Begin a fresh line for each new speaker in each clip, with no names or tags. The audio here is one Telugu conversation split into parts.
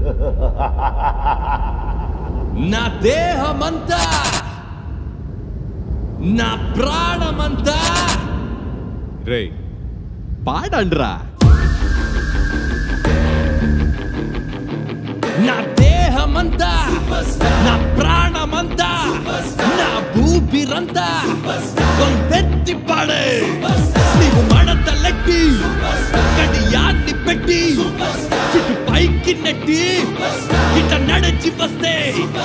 నా దేహమంతా నా ప్రాణమంతా
రే పాడండ్రా
నా దేహమంతా నా ప్రాణమంతా నా ఊపిరంతా కొంతెత్తి పడే నీవు మడతలెట్టి కడియాన్ని పెట్టి చుట్టు పైకి నెట్టి ఇట నడిచి వస్తే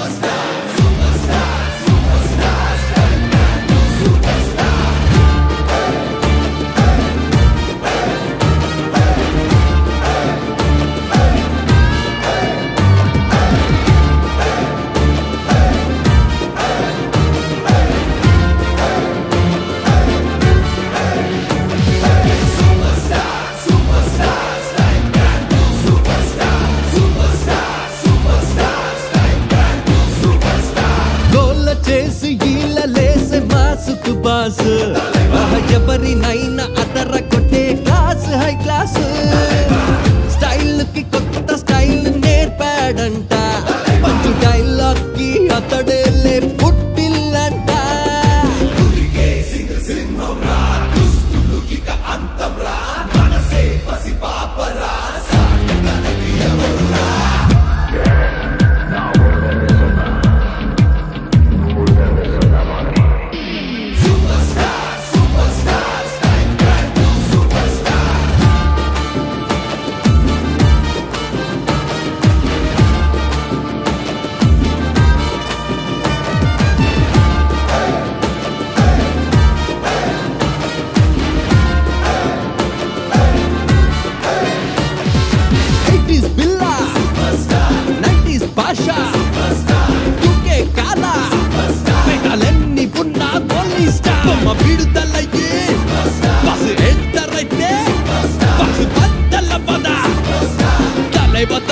గోల చేసి ఈల లేసే మాసుకు బాస్ ఆహ, ఎవరినైనా అదర కొట్టే క్లాస్ హై క్లాస్ స్టైల్ కి కొత్త స్టైల్ నేర్పాడంట మంచి డైలాగ్ కి అతడేలే పుట్టిల్లంట ఎయిటీస్ బిల్లా నైన్టీస్ భాషా యూకే కాలా పెటాలెన్ని ఉన్న ఓన్లీ స్టార్ బొమ్మ విడుదలయ్యి బస్సు ఎంటర్ అయితే బస్సు బద్దల పద తలైవ